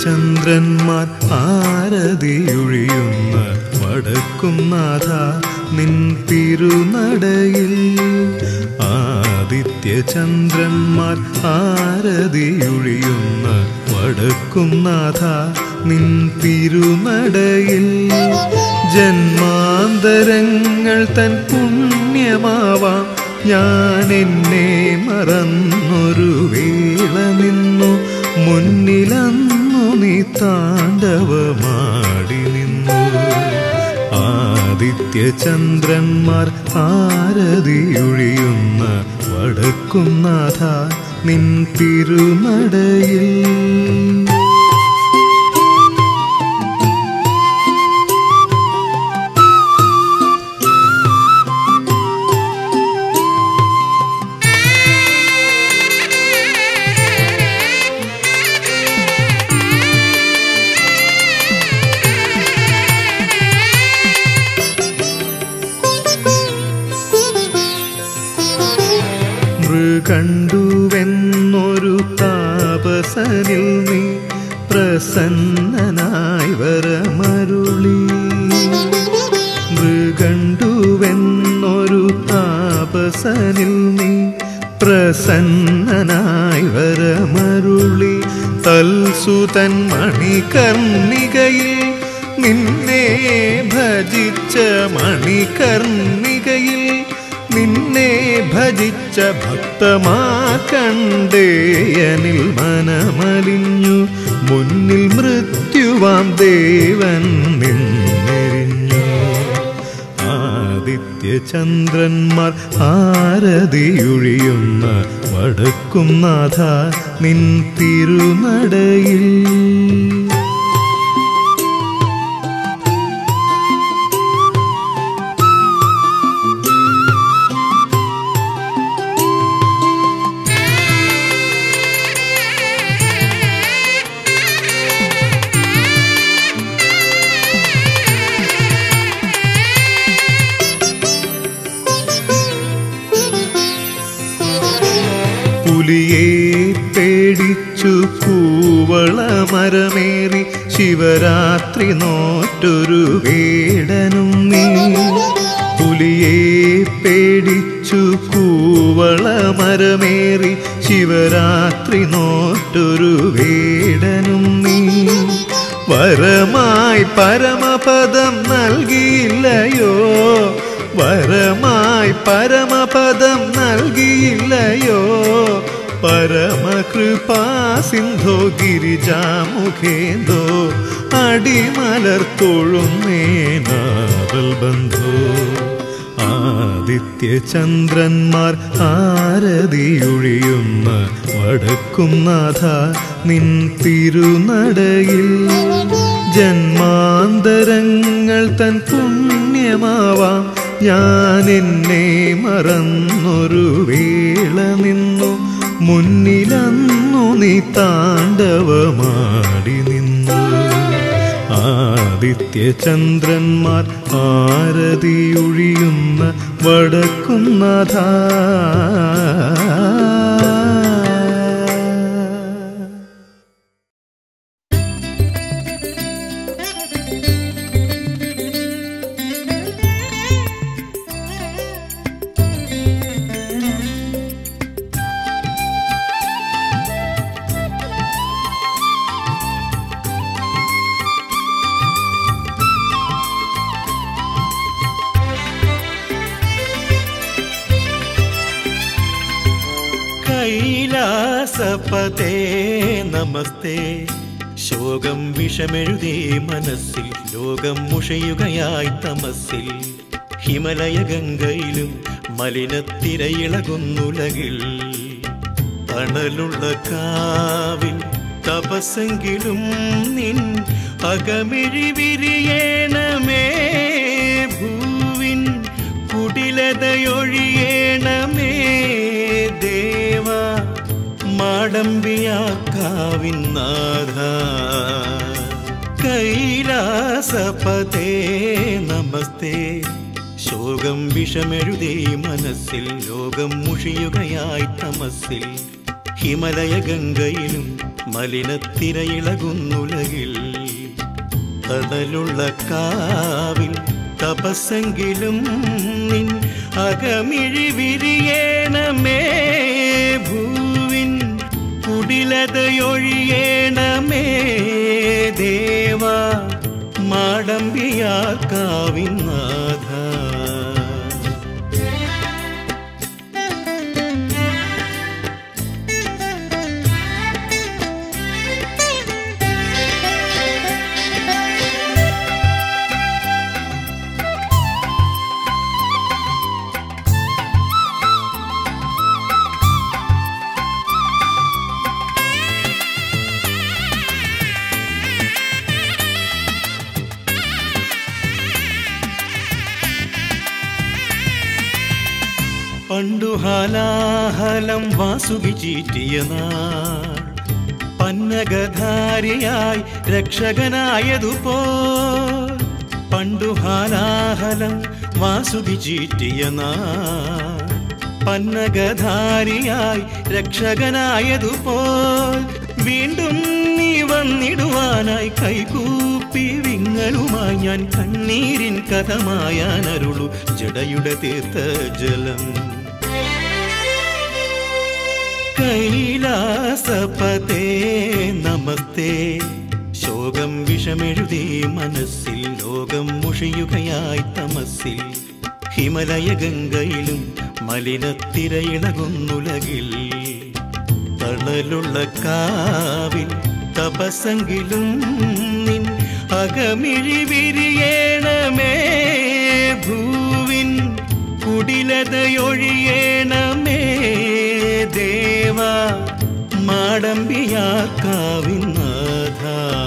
ചന്ദ്രന്മാർ ആരതിയൊഴിയുന്ന വടക്കും നാഥ നിൻ തിരുനടയിൽ ആദിത്യ ചന്ദ്രന്മാർ ആരതിയൊഴിയുന്ന വടക്കും നാഥ നിൻ തിരുനടയിൽ ജന്മാന്തരങ്ങൾ തൻ പുണ്യമാവാം ഞാൻ എന്നെ മറന്നൊരു വേള നിന്നു മുന്നിലന്നു നീ താണ്ഡവമാടി നിന്നു ആദിത്യ ചന്ദ്രന്മാർ ആരതിയൊഴിയുന്ന വടക്കും നാഥ നിൻ തിരുനടയിൽ മൃകണ്ടുവെന്നൊരു താപസനിൽ നീ പ്രസന്നനായി വരമരുളി മൃകണ്ടുവെന്നൊരു താപസനിൽ നീ പ്രസന്നനായി വരമരുളി തൽസുതൻ മണികർണികയിൽ നിന്നെ ഭജിച്ച മണികർണികയിൽ നിന്നെ ഭജിച്ച ഭക്തമാ കണ്ടേയനിൽ മനമലിഞ്ഞു മുന്നിൽ മൃത്യുവാം ദേവൻ നിന്നെരിഞ്ഞു ആദിത്യ ചന്ദ്രന്മാർ ആരതിയൊഴിയുന്ന വടക്കും നാഥ നിൻ തിരുനടയിൽ പുലിയെ പേടിച്ചു കൂവളമരമേറി ശിവരാത്രി നോറ്റൊരു വേടനും നീ പുലിയെ പേടിച്ചു കൂവളമരമേറി ശിവരാത്രി നോറ്റൊരു വേടനും നീ വരമായി പരമപദം നൽകിയില്ലയോ വരമായി പരമപദം നൽകിയില്ലയോ പരമകൃപാ സിന്ധോ ഗിരിജാമുഖേന്തോ അടിമലർത്തോഴുന്നേനാവൽ ബന്ധോ ആദിത്യ ചന്ദ്രന്മാർ ആരതിയൊഴിയുന്ന വടക്കും നാഥ നിൻ തിരുനടയിൽ ജന്മാന്തരങ്ങൾ തൻ പുണ്യമാവാം ഞാൻ എന്നെ മറന്നൊരു വേള നിന്നു മുന്നിലന്നു നീ താണ്ഡവമാടി നിന്നു ആദിത്യ ചന്ദ്രന്മാർ ആരതിയൊഴിയുന്ന വടക്കും നാഥ കൈലാസപതേ നമസ്തേ ശോകം വിഷമെഴുതേ മനസ്സിൽ ലോകം മുഷയുകയായി തമസ്സിൽ ഹിമലയ ഗംഗയിലും മലിനത്തിരയിളകുന്നുലകിൽ തണലുള്ള കാവിൽ തപസ്സെങ്കിലും നിൻ അകമിഴി വിരിയേണമേ ഭൂവിൻ കുടിലതയൊഴിയേണമേ ദേവ മാടമ്പിയാക്കാവിൻ നാഥ കൈലാസപതേ നമസ്തേ ശോകം വിഷമെഴുതേ മനസ്സിൽ ലോകം മുഷിയുകയായി തമസ്സിൽ ഹിമലയ ഗംഗയിലും മലിനത്തിരയിളകുന്നുലകിൽ തടലുള്ള കാവിൽ തപസ്സെങ്കിലും നിൻ അകമിഴി വിരിയേണമേ ഭൂവിൻ കുടിലതയൊഴിയേണമേ ദേവ മാടമ്പിയാക്കാവിൻ നാഥ പണ്ടു ഹാലാഹലം വാസുകി ചീറ്റിയ നാൾ പന്നഗധാരിയായി രക്ഷകനായതുപോ പണ്ടു ഹാലാഹലം വാസുകി ചീറ്റിയ നാൾ പന്നഗധാരിയായി രക്ഷകനായതുപോൽ വീണ്ടും നീ വന്നിടുവാനായി കൈകൂപ്പി വിങ്ങലുമായി ഞാൻ കണ്ണീരിൻ കഥമായാനരുളു ജടയുടെ തീർത്ഥ ജലം കൈലാസപതേ നമസ്തേ ശോകം വിഷമെഴുതി മനസ്സിൽ ലോകം മുഷിയുകയായി തമസ്സിൽ ഹിമലയ ഗംഗയിലും മലിനത്തിരയിളകുന്നുലകിൽ തണലുള്ള കാവിൽ തപസ്സെങ്കിലും നിൻ അകമിഴി വിരിയേണമേ ഭൂവിൻ കുടിലതയൊഴിയേണമേ ദേവ മാടമ്പിയാക്കാവിൻ നാഥ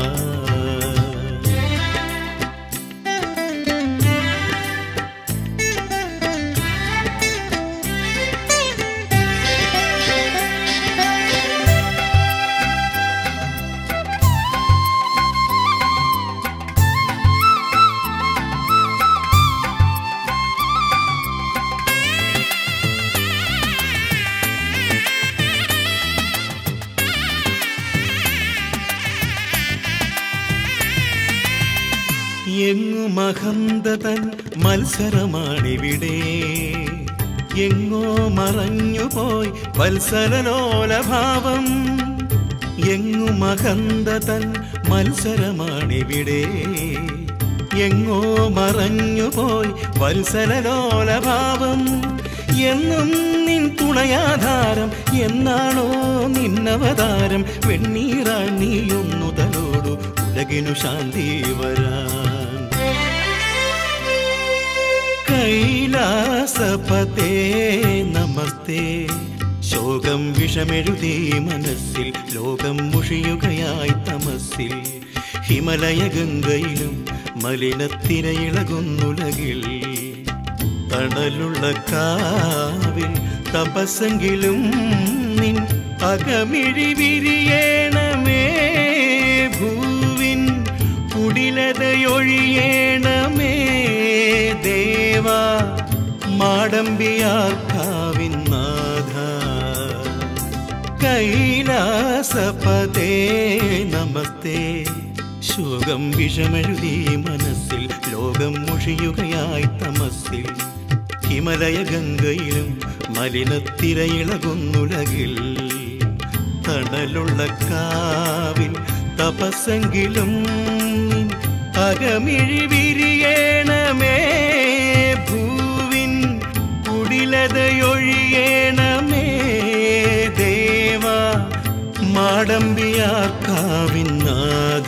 എങ്ങു മഹന്തതൻ മത്സരമാണിവിടെ എങ്ങോ മറഞ്ഞുപോയി വത്സരലോലഭാവം എങ്ങു മഹന്തതൻ മത്സരമാണിവിടെ എങ്ങോ മറഞ്ഞുപോയി വത്സരലോലഭാവം എന്നും നിൻ തുണയാധാരം എന്നാണോ നിന്നവതാരം വെണ്ണീറാൻ നീയൊന്നു തലോടു ഉലകിനു ശാന്തി വരാൻ കൈലാസപതേ നമസ്തേ ശോകം വിഷമെഴുതി മനസ്സിൽ ലോകം മുഷിയുകയായി തമസ്സിൽ ഹിമലയ ഗംഗയിലും മലിനത്തിരയിളകുന്നുലകിൽ തണലുള്ള കാവിൽ തപസ്സെങ്കിലും നിൻ അകമിഴി വിരിയേണമേ ഭൂവിൻ കുടിലതയൊഴിയേണമേ ദേവ മാടമ്പിയാക്കാവിൻ നാഥ കൈലാസപതേ നമസ്തേ ശോകം വിഷമെഴുതി മനസ്സിൽ ലോകം മുഷിയുകയായി തമസ്സിൽ ഹിമലയ ഗംഗയിലും മലിനത്തിരയിളകുന്നുലകിൽ തണലുള്ള കാവിൽ തപസ്സെങ്കിലും നിൻ അകമിഴി വിരിയേണമേ ഭൂവിൻ കുടിലതയൊഴിയേണമേ ദേവ മാടമ്പിയാക്കാവിൻ നാഥ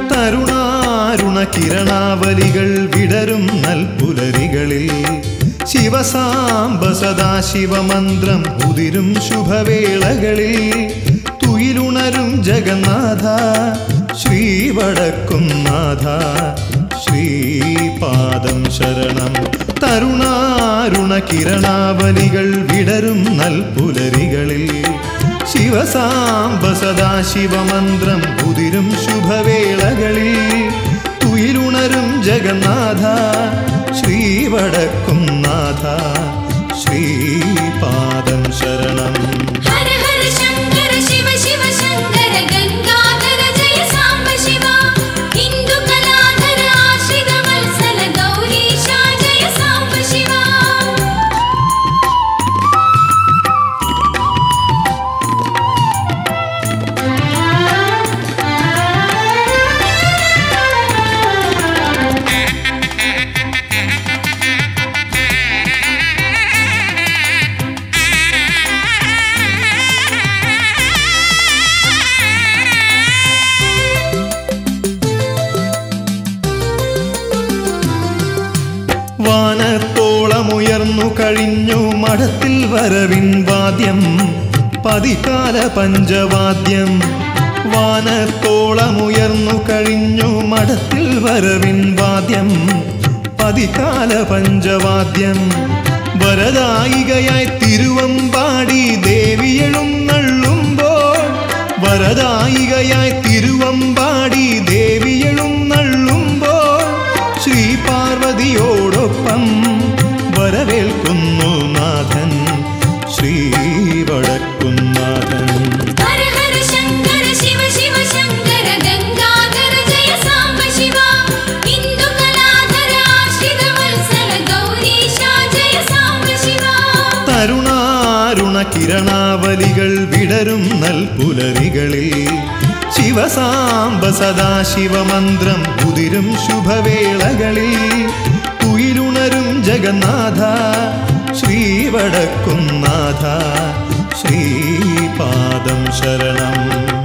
തരുണാരുണ കിരണാവലികൾ വിടരും നൽപുലരികളിൽ ശിവസാംബ സദാശിവമന്ത്രം ഉതിരും ശുഭവേളകളിൽ തുയിലുണരും ജഗന്നാഥ ശ്രീവടക്കുന്നാഥ ശ്രീപാദം ശരണം തരുണാരുണ കിരണാവലികൾ വിടരും നൽപുലരികളിൽ ശിവസാംബ സദാശിവമന്ത്രം ഉതിരും ശുഭവേളകളിൽ തുയിലുണരും ജഗന്നാഥ ശ്രീവടക്കും നാഥ ശ്രീപാദം ശരണം ഹര ഹര ശങ്കര ശിവ ശിവ ശങ്കര ഗംഗാധര ജയ സാംബ ശിവ ഹിന്ദു കലാധര ആശ്രിത വത്സല ഗൗരീശ ജയ സാംബ ശിവ വാനത്തോളമുയർന്നു കഴിഞ്ഞു മഠത്തിൽ വരവിൻ വാദ്യം പതികാല പഞ്ചവാദ്യം വാനത്തോളമുയർന്നു കഴിഞ്ഞു മഠത്തിൽ വരവിൻ വാദ്യം പതികാല പഞ്ചവാദ്യം വരദായികയായി തിരുവമ്പാടി ദേവിയെഴുന്നള്ളുമ്പോൾ വരദായികയായി തിരുവമ്പാടി ദേവിയെഴുന്നള്ളുമ്പോൾ ശ്രീ പാർവതിയോടൊപ്പം വരവേൽക്കുന്നു നാഥൻ ശ്രീ വടക്കുന്നാഥൻ ഹര ഹര ശങ്കര ശിവ ശിവ ശങ്കര ഗംഗാധര ജയ സാംബ ശിവ ഹിന്ദു കലാധര ആശ്രിത വത്സല ഗൗരീശ ജയ സാംബ ശിവ തരുണാരുണ കിരണാവലികൾ വിടരും നൽപുലരികളിൽ ശിവസാംബ സദാശിവമന്ത്രം ഉതിരും ശുഭവേളകളിൽ തുയിലുണരും ജഗന്നാഥ ശ്രീവടക്കുന്നാഥ ശ്രീപാദം ശരണം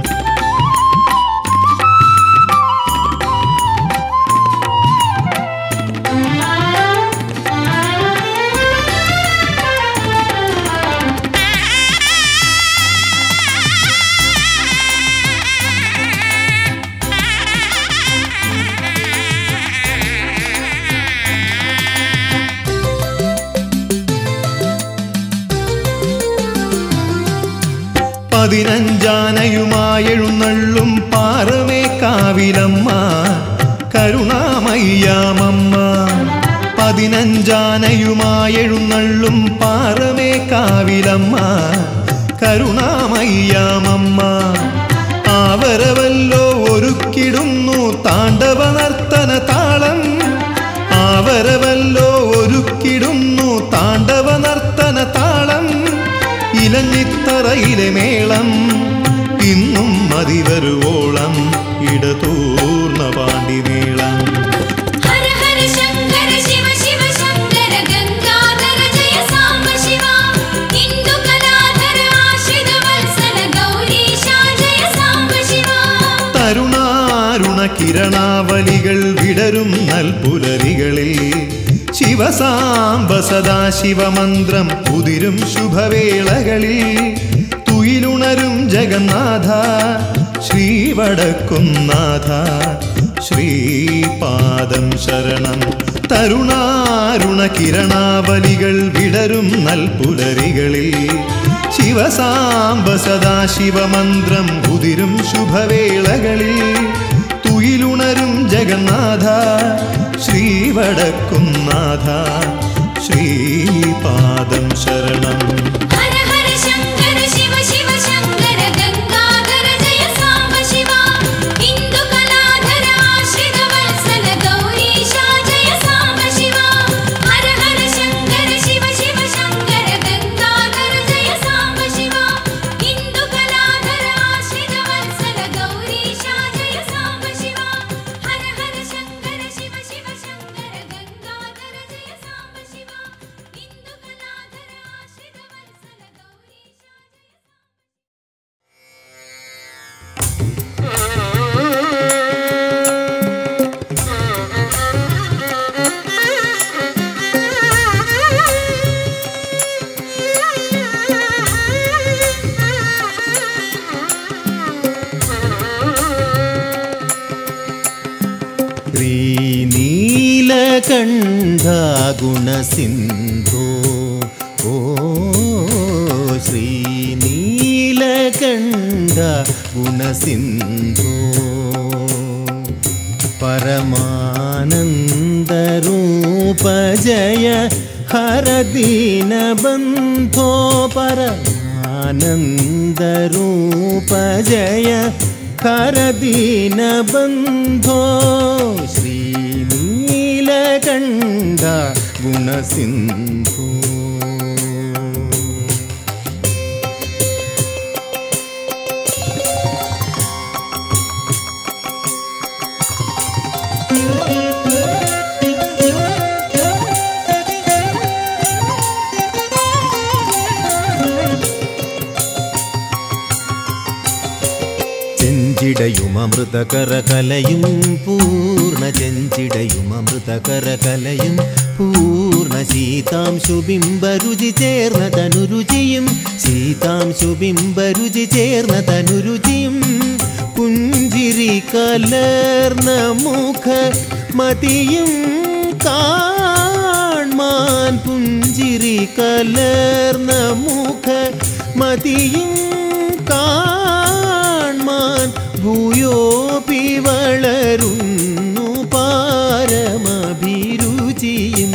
പതിനഞ്ചാനയുമായെഴുന്നള്ളും പാറമേ കാവിലമ്മ കരുണാമയ്യാമമ്മ പതിനഞ്ചാനയുമായെഴുന്നള്ളും പാറമേ കാവിലമ്മ കരുണാമയ്യാമമ്മ ആവരവല്ലോ ഒരുക്കിടുന്നു താണ്ഡവ നർത്തന താളം ആവരവല്ലോ ഒരുക്കിടുന്നു താണ്ഡവ നർത്തന താളം ഇലഞ്ഞിത്തറയിലെ മേളം ഇന്നും മതിവരുവോളം ഇടതൂർന്ന പാണ്ടിമേളം ഹര ഹര ശങ്കര ശിവ ശിവ ശങ്കര ഗംഗാധര ജയ സാംബ ശിവ ഹിന്ദു കലാധര ആശ്രിത വത്സല ഗൗരീശ ജയ സാംബ ശിവ തരുണാരുണ കിരണാവലികൾ വിടരും നൽപുലരികളിൽ ശിവസാംബ സദാശിവമന്ത്രം ഉതിരും ശുഭവേളകളിൽ തുയിലുണരും ജഗന്നാഥ ശ്രീവടക്കുന്നാഥ ശ്രീപാദം ശരണം തരുണാരുണ കിരണാവലികൾ വിടരും നൽപുലരികളിൽ ശിവസാംബ സദാശിവമന്ത്രം ഉതിരും ശുഭവേളകളിൽ തുയിലുണരും ജഗന്നാഥ ശ്രീവടക്കുന്നാഥ ശ്രീപാദം ശരണം ഹര ഹര ശങ്കര ശിവ ശിവ ശങ്കര ഗംഗാധര ജയ സാംബ ശിവ ഹിന്ദു കലാധര ആശ്രിത വത്സല ഗൗരീശ ജയ സാംബ ശിവ ഹര ഹര ശങ്കര ശിവ ശിവ ശങ്കര ഗംഗാധര ജയ സാംബ ശിവ ഹിന്ദു കലാധര ആശ്രിത വത്സല ഗൗരീശ ജയ സാംബ ശിവ ഹര ഹര ശങ്കര ശിവ ശിവ ശങ്കര ഗംഗാധര ജയ സാംബ ശിവ ഹിന്ദു കലാധര ആശ്രിത വത്സല ശ്രീനീലകണ്ഠാഗുണസിന്ധോ ഓ ശ്രീനീലകണ്ഠ ഗുണസിന്ധോ പരമാനന്ദരൂപജയ ഹരദീനബന്ധോ പരമാനന്ദരൂപജയ ഹരദീനബന്ധോ ശ്രീനീലകണ്ഠ ഗുണസിന്ധോ ചെഞ്ചിടയും അമൃതകരകലയും പൂർണ്ണ ചെഞ്ചിടയും അമൃതകരകലയും പൂർണ്ണ ശീതാംശുബിംബരുചി ചേർന്ന തനുരുചിയും ശീതാംശുബിംബരുചി ചേർന്ന തനുരുചിയും പുഞ്ചിരി കലർന്ന മുഖ മതിയും കാൺമാൻ പുഞ്ചിരി കലർന്ന മുഖ മതിയും കാൺമാൻ ഭൂയോപി വളരുന്നു പാരമഭിരുചിയും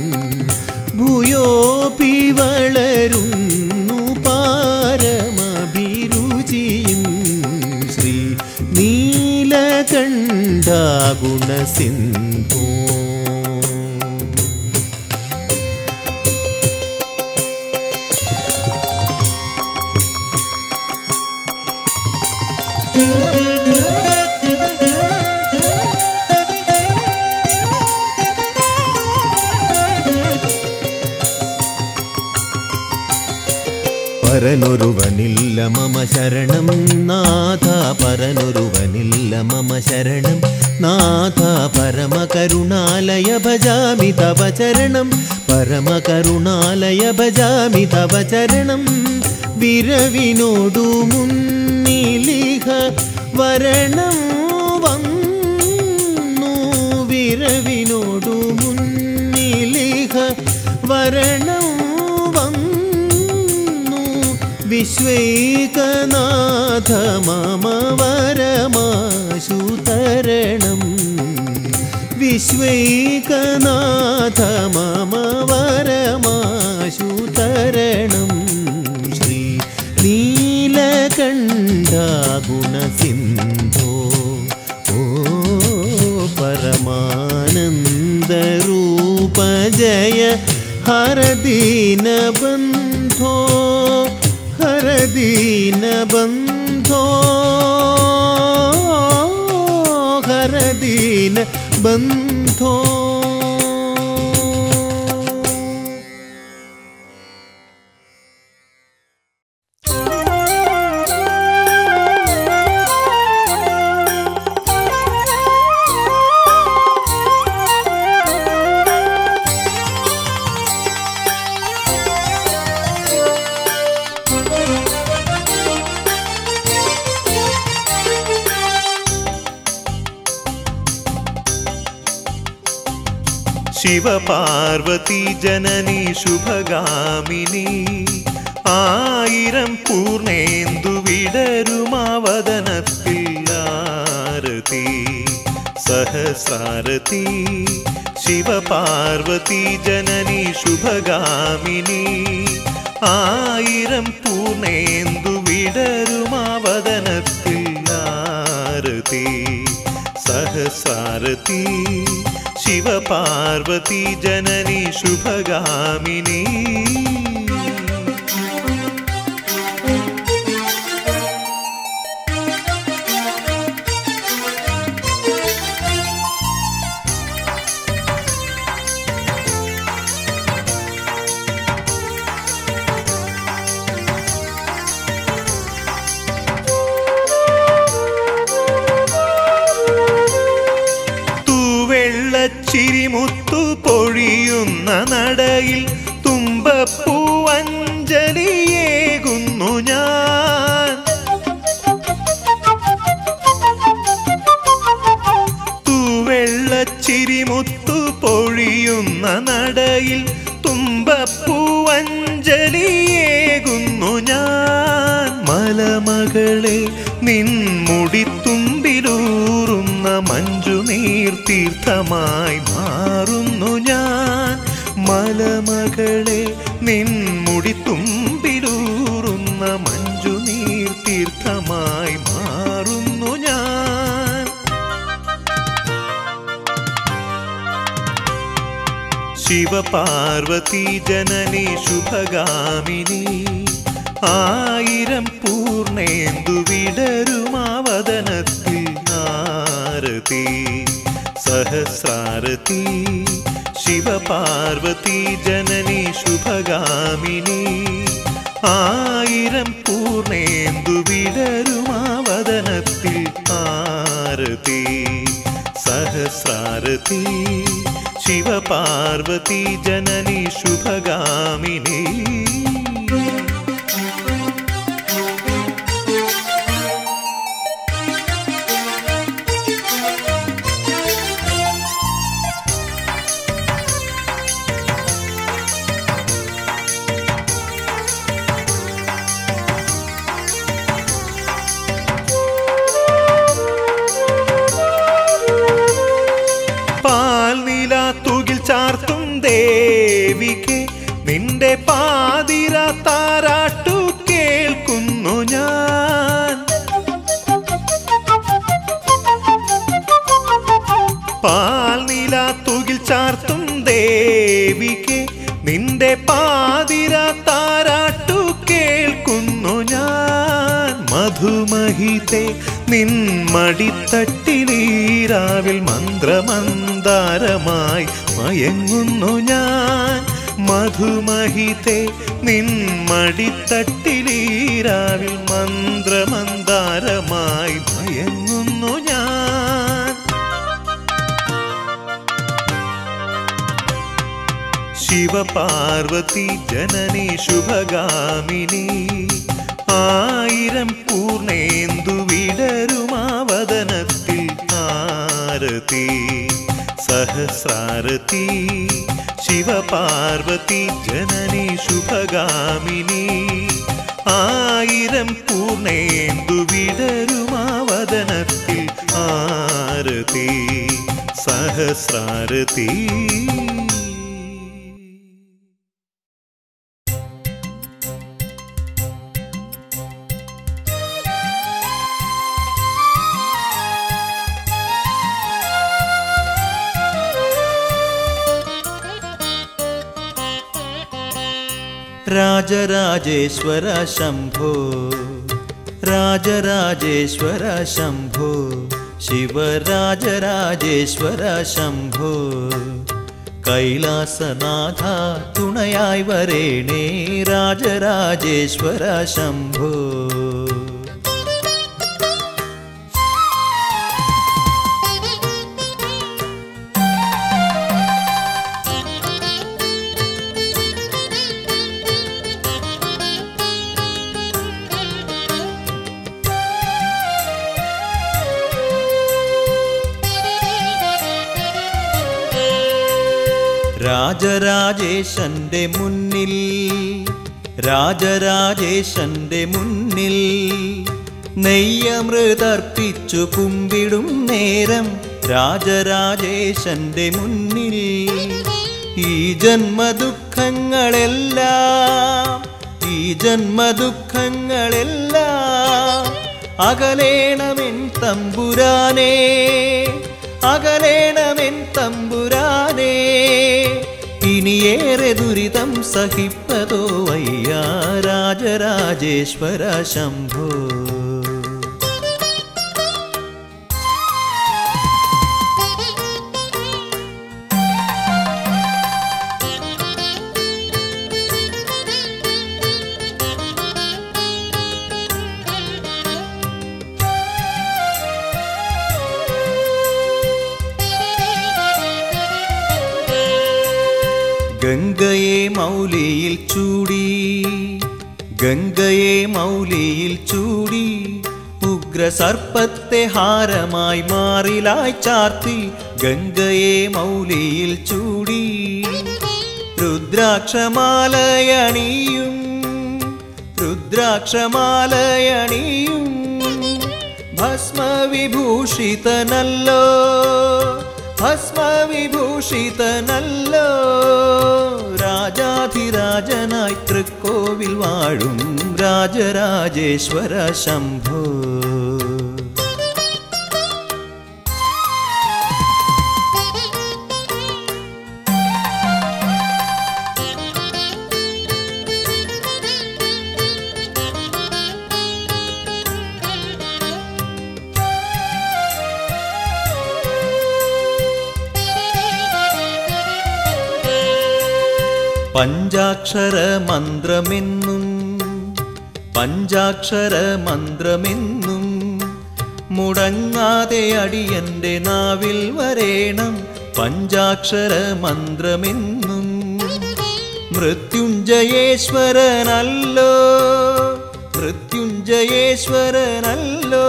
ഭൂയോപി വളരുന്നു പാരമഭിരുചിയും ശ്രീ നീലകണ്ഠാഗുണസിന്ധോ പരനൊരുവനില്ല മമ ശരണം നാഥ പരനൊരുവനില്ല മമ ശരണം നാഥ പരമകരുണാലയ ഭജാമി തവ ചരണം പരമകരുണാലയ ഭജാമി തവ ചരണം വിരവിനോടു മുന്നിലിഹ വരണം വന്നു വിരവിനോടു മുന്നിലിഹ വരണം വന്നു വിശ്വൈകനാഥ മമ വരമാശു തരണം വിശ്വൈകനാഥ മമ വരമാശു തരണം ശ്രീ നീലകണ്ഠ ഗുണസിന്ധോ ഓ പരമാനന്ദരൂപജയ ഹരദീനബന്ധോ ഹരദീനബന്ധോ ഹരദീന ബന്ധോ ശിവപാർവതി ജനനി ശുഭഗാമിനി ആയിരം പൂർണേന്ദു വിടരുമാവതനത്തില്ലാരതി സഹസാരതി ശിവപാർവതി ജനനി ശുഭഗാമിനി ആയിരം പൂർണേന്ദു വിടരുമാവതനത്തില്ലാരതി സഹസാരതി ശിവപാർവതി ജനനി ശുഭഗാമിനി തൂവെള്ളച്ചിരിമുത്തു പൊഴിയുന്ന നടയിൽ തുമ്പപ്പൂവഞ്ജലിയേകുന്നു ഞാൻ ചിരിമുത്തു പൊഴിയുന്ന നടയിൽ തുമ്പപ്പൂവഞ്ജലിയേകുന്നു ഞാൻ മലമകളെ നിൻമുടിത്തുമ്പിലൂറുന്ന മഞ്ജുനീർ തീർത്ഥമായി മാറുന്നു ഞാൻ മലമകളെ നിൻമുടിത്തുമ്പിലൂറുന്ന മഞ്ജുനീർ തീർത്ഥമായി മാറുന്നു ഞാൻ ശിവപാർവതി ജനനി ശുഭഗാമിനി ആയിരം പൂർണേന്ദു വിടരുമാവതനത്തിൽ ആരതി സഹസ്രാരതി ശിവപാർവതി ജനനി ശുഭഗാമിനി ആയിരം പൂർണേന്ദു വിടരുമാവതനത്തിൽ ആരതി സഹസ്രാരതി ശിവപാർവതി ജനനി ശുഭഗാമിനി പാൽനില തുകിൽ ചാർത്തും ദേവിക്ക് നിന്റെ പാതിര താരാട്ടു കേൾക്കുന്നു ഞാൻ പാൽനില തുകിൽ ചാർത്തും ദേവിക്ക് നിന്റെ പാതിര താരാട്ടു കേൾക്കുന്നു ഞാൻ മധുമഹിതെ നിൻ മടിത്തട്ടിലീരാവിൽ മന്ത്രമന്ദാരമായി മയങ്ങുന്നു ഞാൻ മധുമഹിതെ നിൻ മടിത്തട്ടിലീരാവിൽ മന്ത്രമന്ദാരമായി മയങ്ങുന്നു ഞാൻ ശിവപാർവതി ജനനി ശുഭഗാമിനി ആയിരം പൂർണേന്ദു വിടരുമാവതനത്തിൽ ആരതി സഹസ്രാരതി ശിവപാർവതി ജനനി ശുഭഗാമിനി ആയിരം പൂർണേന്ദു വിടരുമാവതനത്തിൽ ആരതി സഹസ്രാരതി രാജരാജേശ്വര ശംഭോ രാജരാജേശ്വര ശംഭോ ശിവരാജരാജേശ്വര ശംഭോ കൈലാസനാഥ തുണയായി വരേണേ രാജരാജേശ്വര ശംഭോ രാജരാജേശന്റെ മുന്നിൽ രാജരാജേശന്റെ മുന്നിൽ നെയ്യമൃതർപ്പിച്ചു കുമ്പിടും നേരം രാജരാജേശന്റെ മുന്നിൽ ഈ ജന്മദുഃഖങ്ങളെല്ലാം ഈ ജന്മദുഃഖങ്ങളെല്ലാം അകലേണമെൻ തമ്പുരാനേ അകലേണമെൻ തമ്പുരാനേ ഇനിയേറെ ദുരിതം സഹിപ്പതോ വയ്യ രാജരാജേശ്വര ശംഭോ ഗംഗയെ മൗലിയിൽ ചൂടി ഗംഗയെ മൗലിയിൽ ചൂടി ഉഗ്ര ഉഗ്രസർപ്പത്തെ ഹാരമായി മാറിലായി ചാർത്തി ഗംഗയെ മൗലിയിൽ ചൂടി രുദ്രാക്ഷമാലയണിയും രുദ്രാക്ഷമാലയണിയും ഭസ്മവിഭൂഷിതനല്ലോ ഭസ്മവിഭൂഷിതനല്ലോ രാജാധിരാജനായി തൃക്കോവിൽ വാഴും രാജരാജേശ്വര ശംഭോ പഞ്ചാക്ഷര മന്ത്രമെന്നും പഞ്ചാക്ഷര മന്ത്രമെന്നും മുടങ്ങാതെ അടിയന്റെ നാവിൽ വരേണം പഞ്ചാക്ഷര മന്ത്രമെന്നും മൃത്യുഞ്ജയേശ്വരനല്ലോ മൃത്യുഞ്ജയേശ്വരനല്ലോ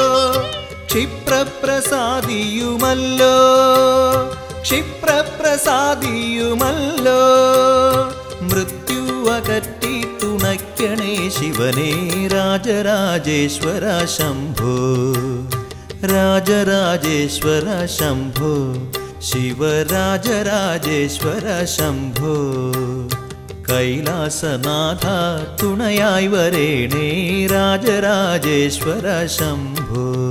ക്ഷിപ്രപ്രസാദിയുമല്ലോ ക്ഷിപ്രപ്രസാദിയുമല്ലോ മൃത്യു അകറ്റി തുണയ്ക്കണേ ശിവനേ രാജരാജേശ്വര ശംഭോ രാജരാജേശ്വര ശംഭോ ശിവരാജരാജേശ്വര ശംഭോ കൈലാസനാഥ തുണയായി വരേണേ രാജരാജേശ്വര ശംഭോ